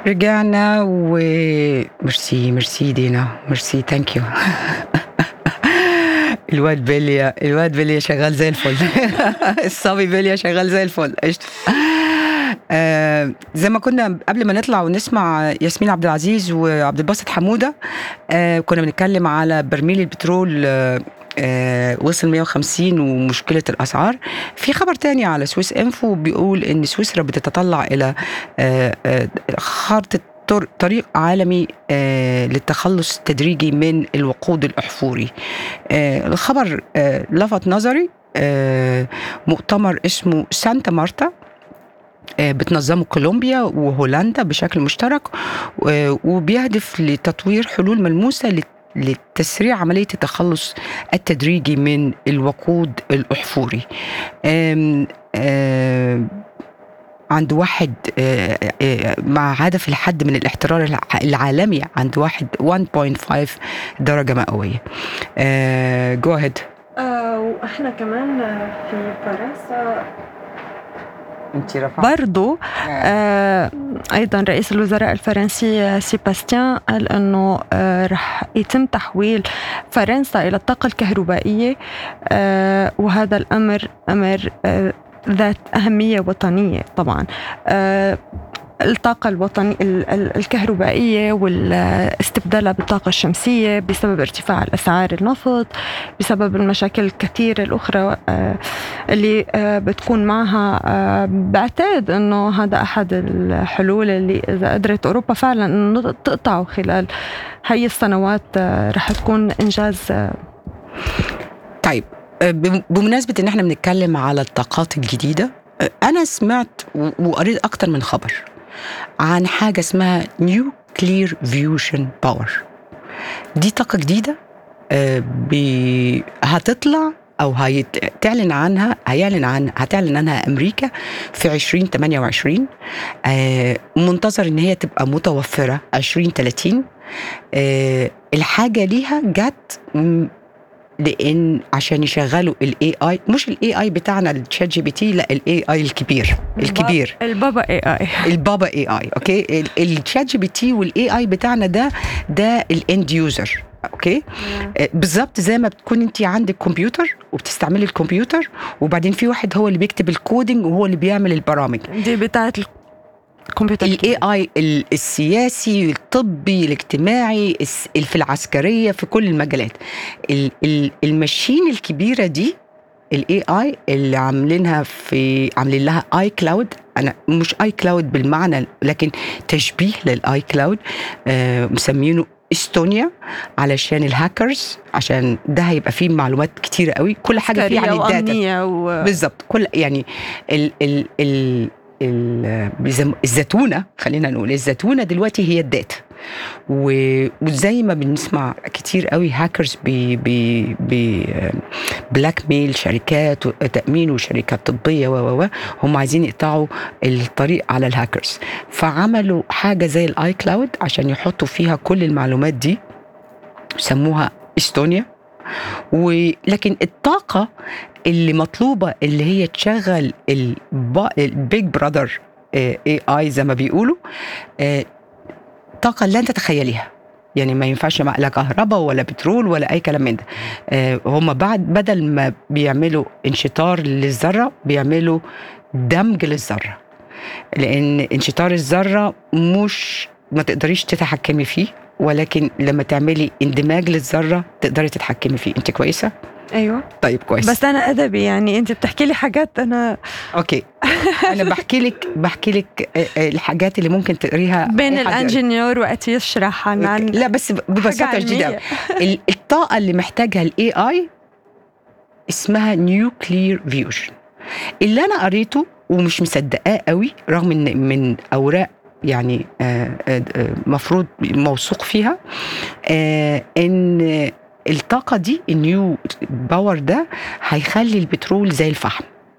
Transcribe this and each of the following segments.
رجعنا و ميرسي ميرسي دينا ميرسي ثانك يو الواد بيليا الواد بيليا شغال زي الفل الصبي بيليا شغال زي الفل قشطة آه زي ما كنا قبل ما نطلع ونسمع ياسمين عبد العزيز وعبد الباسط حموده آه كنا بنتكلم على برميل البترول آه آه وصل 150 ومشكلة الأسعار في خبر تاني على سويس انفو بيقول إن سويسرا بتتطلع إلى آه آه خارطة طر- طريق عالمي آه للتخلص التدريجي من الوقود الأحفوري آه الخبر آه لفت نظري آه مؤتمر اسمه سانتا مارتا آه، بتنظمه كولومبيا وهولندا بشكل مشترك و- وبيهدف لتطوير حلول ملموسة لت- لتسريع عملية التخلص التدريجي من الوقود الأحفوري آم، آم، عند واحد آه، آه، مع هدف الحد من الاحترار الع- العالمي عند واحد 1.5 درجة مئوية جو هيد آه واحنا كمان آه، في فرنسا انت رفعت برضو آه ايضا رئيس الوزراء الفرنسي آه، سيباستيان قال انه آه رح يتم تحويل فرنسا الى الطاقه الكهربائيه آه وهذا الامر امر آه ذات اهميه وطنيه طبعا آه الطاقة الوطنية الكهربائية واستبدالها بالطاقة الشمسية بسبب ارتفاع الأسعار النفط بسبب المشاكل الكثيرة الأخرى آه، اللي آه، بتكون معها آه، بعتقد انه هذا احد الحلول اللي اذا قدرت اوروبا فعلا انه تقطعه خلال هي السنوات آه، رح تكون انجاز آه، طيب آه، بم- بمناسبة ان احنا بنتكلم على الطاقات الجديدة آه، انا سمعت و- وقريت اكتر من خبر عن حاجة اسمها نيوكلير فيوشن باور دي طاقة جديدة آه، بي- هتطلع او هيتعلن عنها هيعلن عن هتعلن عنها امريكا في 2028 آه، منتظر ان هي تبقى متوفره 2030 آه، الحاجه ليها جت م- لان عشان يشغلوا الاي اي مش الاي اي بتاعنا الشات جي بي تي لا الاي اي الكبير الكبير البابا اي اي البابا اي اي اوكي ال- الشات جي بي تي والاي اي بتاعنا ده ده الاند يوزر اوكي آه، بالظبط زي ما بتكون انت عندك كمبيوتر وبتستعملي الكمبيوتر وبعدين في واحد هو اللي بيكتب الكودينج وهو اللي بيعمل البرامج دي بتاعت الكمبيوتر الاي اي السياسي الطبي الاجتماعي الس- في العسكريه في كل المجالات ال- ال- الماشين الكبيره دي الاي اي اللي عاملينها في عاملين لها اي كلاود انا مش اي كلاود بالمعنى لكن تشبيه للاي كلاود آه مسمينه استونيا علشان الهاكرز عشان ده هيبقى فيه معلومات كتيره قوي كل حاجه فيه عن الداتا وأمنية و... بالظبط كل يعني ال ال ال ال بيسم- الزتونه خلينا نقول الزتونه دلوقتي هي الداتا و- وزي ما بنسمع كتير قوي هاكرز بي بي بي بلاك ميل شركات تامين وشركات طبيه و و و هم عايزين يقطعوا الطريق على الهاكرز فعملوا حاجه زي الاي كلاود عشان يحطوا فيها كل المعلومات دي سموها استونيا ولكن الطاقة اللي مطلوبة اللي هي تشغل البيج براذر اي اي زي ما بيقولوا آه، طاقة لن تتخيليها يعني ما ينفعش مع- لا كهرباء ولا بترول ولا اي كلام من ده آه، هم بعد بدل ما بيعملوا انشطار للذره بيعملوا دمج للذره لان انشطار الذره مش ما تقدريش تتحكمي فيه ولكن لما تعملي اندماج للذره تقدري تتحكمي فيه انت كويسه ايوه طيب كويس بس انا ادبي يعني انت بتحكي لي حاجات انا اوكي انا بحكي لك بحكي لك آه، آه، الحاجات اللي ممكن تقريها بين أي حد يقرأ. الانجينيور وقت يشرح عن عن لا بس ببساطه حاجة شديده علمية. ال- الطاقه اللي محتاجها الاي اي اسمها نيوكلير فيوجن اللي انا قريته ومش مصدقاه قوي رغم ان من اوراق يعني آه، آه، آه، مفروض موثوق فيها آه، ان الطاقه دي النيو باور ده هيخلي البترول زي الفحم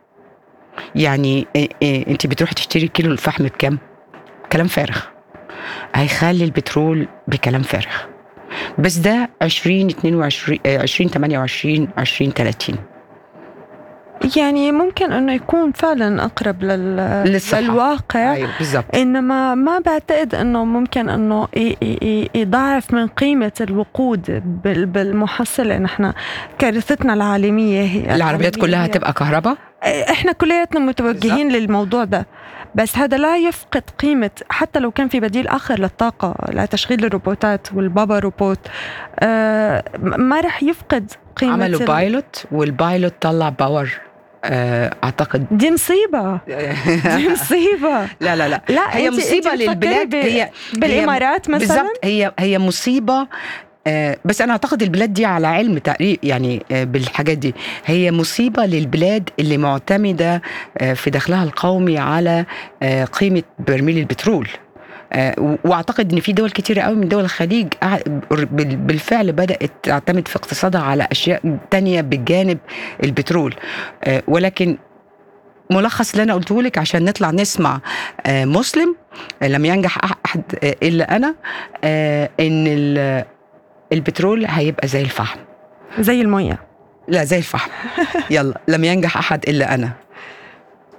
يعني آه، آه، انت بتروحي تشتري كيلو الفحم بكام كلام فارغ هيخلي البترول بكلام فارغ بس ده 2022 آه، 2028 2030 يعني ممكن انه يكون فعلا اقرب لل... للصحة. للواقع ايوه بالضبط انما ما بعتقد انه ممكن انه ي- ي- ي- يضاعف من قيمه الوقود بال- بالمحصله نحن كارثتنا العالميه هي العربيات كلها هي- تبقى كهرباء احنا كلياتنا متوجهين للموضوع ده بس هذا لا يفقد قيمة حتى لو كان في بديل آخر للطاقة لتشغيل الروبوتات والبابا روبوت آه ما رح يفقد قيمة عملوا ال- بايلوت والبايلوت طلع باور آه، اعتقد دي مصيبة دي مصيبة لا لا لا لا هي أنت- مصيبه أنت بتفكري للبلاد ب- هي بالإمارات مثلا بالضبط هي هي مصيبه آه، بس انا اعتقد البلاد دي على علم تقريب يعني آه، بالحاجات دي هي مصيبه للبلاد اللي معتمده آه، في دخلها القومي على آه، قيمه برميل البترول آه، و- واعتقد ان في دول كتيره قوي من دول الخليج قاع- بال- بالفعل بدات تعتمد في اقتصادها على اشياء تانية بجانب البترول آه، ولكن ملخص اللي انا قلته لك عشان نطلع نسمع آه، مسلم آه، لم ينجح أح- احد آه، الا انا آه، ان ال- البترول هيبقى زي الفحم زي المية لا زي الفحم يلا لم ينجح احد الا انا